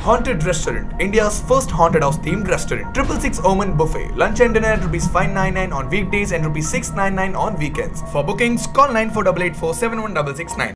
Haunted Restaurant, India's first haunted house themed restaurant. Triple Six Omen Buffet. Lunch and dinner at rupees 599 on weekdays and rupees 699 on weekends. For bookings, call 9488 71669.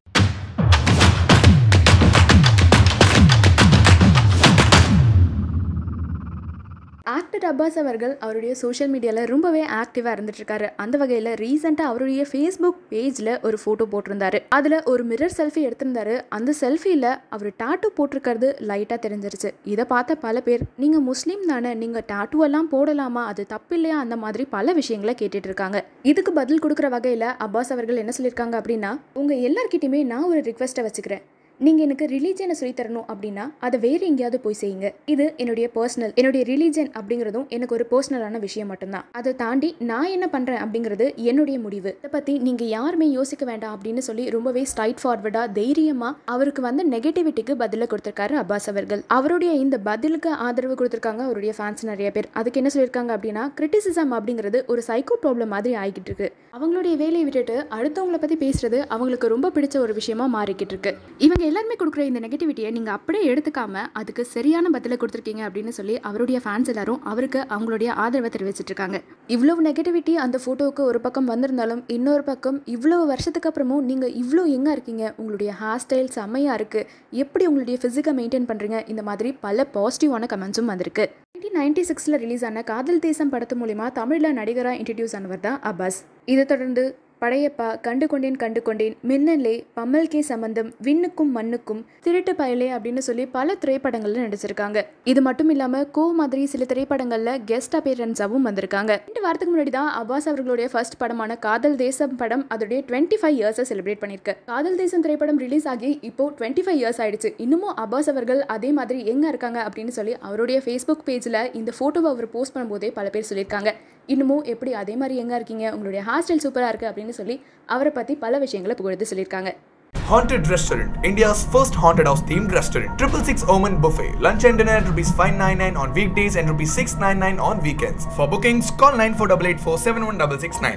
Actor Abbas அவர்கள் அவருடைய social மீடியாவில் ரொம்பவே ஆக்டிவாக இருந்துட்டுருக்காரு அந்த வகையில் ரீசெண்டாக அவருடைய Facebook பேஜில் ஒரு ஃபோட்டோ போட்டிருந்தாரு அதில் ஒரு மிரர் செல்ஃபி எடுத்திருந்தாரு அந்த செல்ஃபியில் அவர் டாட்டூ போட்டிருக்கிறது லைட்டாக தெரிஞ்சிருச்சு இதை பார்த்த பல பேர் நீங்கள் முஸ்லீம் தானே நீங்கள் டாட்டூ எல்லாம் போடலாமா அது தப்பு இல்லையா அந்த மாதிரி பல விஷயங்களை கேட்டுட்டு இருக்காங்க இதுக்கு பதில் கொடுக்குற வகையில் அப்பாஸ் அவர்கள் என்ன சொல்லியிருக்காங்க அப்படின்னா உங்கள் எல்லார்கிட்டையுமே நான் ஒரு ரிக்வெஸ்ட்டை வச்சுக்கிறேன் நீங்கள் எனக்கு ரிலீஜனை சொல்லித் தரணும் அப்படின்னா அதை வேறு எங்கேயாவது போய் செய்யுங்க இது என்னுடைய பர்சனல் என்னுடைய ரிலீஜன் அப்படிங்கிறதும் எனக்கு ஒரு பர்சனலான விஷயம் மட்டும்தான் அதை தாண்டி நான் என்ன பண்ணுறேன் அப்படிங்கிறது என்னுடைய முடிவு இதை பற்றி நீங்கள் யாருமே யோசிக்க வேண்டாம் அப்படின்னு சொல்லி ரொம்பவே ஸ்ட்ரைட் ஃபார்வர்டாக தைரியமாக அவருக்கு வந்த நெகட்டிவிட்டிக்கு பதிலை கொடுத்துருக்காரு அப்பாஸ் அவர்கள் அவருடைய இந்த பதிலுக்கு ஆதரவு கொடுத்துருக்காங்க அவருடைய ஃபேன்ஸ் நிறைய பேர் அதுக்கு என்ன சொல்லியிருக்காங்க அப்படின்னா கிரிட்டிசிசம் அப்படிங்கிறது ஒரு சைக்கோ ப்ராப்ளம் மாதிரி ஆகிக்கிட்டு இருக்கு அவங்களுடைய வேலையை விட்டுட்டு அடுத்தவங்களை பற்றி பேசுறது அவங்களுக்கு ரொம்ப பிடிச்ச ஒரு விஷயமா மாறிக்கிட்டு இருக்கு இவங்க எல்லாருமே கொடுக்குற இந்த நெகட்டிவிட்டியை நீங்கள் அப்படியே எடுத்துக்காம அதுக்கு சரியான பதிலை கொடுத்துருக்கீங்க அப்படின்னு சொல்லி அவருடைய ஃபேன்ஸ் எல்லாரும் அவருக்கு அவங்களுடைய ஆதரவை தெரிவிச்சிட்டு இருக்காங்க இவ்வளவு நெகட்டிவிட்டி அந்த ஃபோட்டோவுக்கு ஒரு பக்கம் வந்திருந்தாலும் இன்னொரு பக்கம் இவ்வளவு வருஷத்துக்கு அப்புறமும் நீங்கள் இவ்வளோ எங்கே இருக்கீங்க உங்களுடைய ஹேர் ஸ்டைல் செம்மையாக இருக்குது எப்படி உங்களுடைய ஃபிசிக்கை மெயின்டைன் பண்ணுறீங்க இந்த மாதிரி பல பாசிட்டிவான கமெண்ட்ஸும் வந்திருக்கு நைன்டீன் நைன்டி சிக்ஸில் ரிலீஸ் ஆன காதல் தேசம் படத்து மூலிமா தமிழில் நடிகராக இன்ட்ரடியூஸ் ஆனவர் தான் அப்பாஸ் இதை தொடர்ந்து படையப்பா கண்டு கொண்டேன் கண்டு கொண்டேன் மின்னலே பம்மல் கே சம்பந்தம் விண்ணுக்கும் மண்ணுக்கும் திருட்டு பயலே அப்படின்னு சொல்லி பல திரைப்படங்கள்ல நடிச்சிருக்காங்க இது மட்டும் இல்லாம கோ மாதிரி சில திரைப்படங்கள்ல கெஸ்ட் அப்பியரன்ஸாவும் வந்திருக்காங்க ரெண்டு வாரத்துக்கு முன்னாடி தான் அப்பாஸ் அவர்களுடைய ஃபர்ஸ்ட் படமான காதல் தேசம் படம் அதோடைய டுவெண்ட்டி ஃபைவ் இயர்ஸை செலிப்ரேட் பண்ணியிருக்கு காதல் தேசம் திரைப்படம் ரிலீஸ் ஆகி இப்போ டுவெண்ட்டி ஃபைவ் இயர்ஸ் ஆயிடுச்சு இன்னமும் அப்பாஸ் அவர்கள் அதே மாதிரி எங்க இருக்காங்க அப்படின்னு சொல்லி அவருடைய ஃபேஸ்புக் பேஜ்ல இந்த போட்டோவை அவர் போஸ்ட் பண்ணும்போதே பல பேர் சொல்லியிருக்காங்க இன்னமும் எப்படி அதே மாதிரி எங்க இருக்கீங்க உங்களுடைய ஹேர் ஸ்டைல் சூப்பரா இருக்கு அப்படின்னு சொல்லி அவரை பத்தி பல விஷயங்களை புகழ்ந்து சொல்லியிருக்காங்க Haunted Restaurant, India's first haunted house themed restaurant. Triple Six Omen Buffet. Lunch and dinner at rupees 599 on weekdays and rupees 699 on weekends. For bookings, call 9488 71669.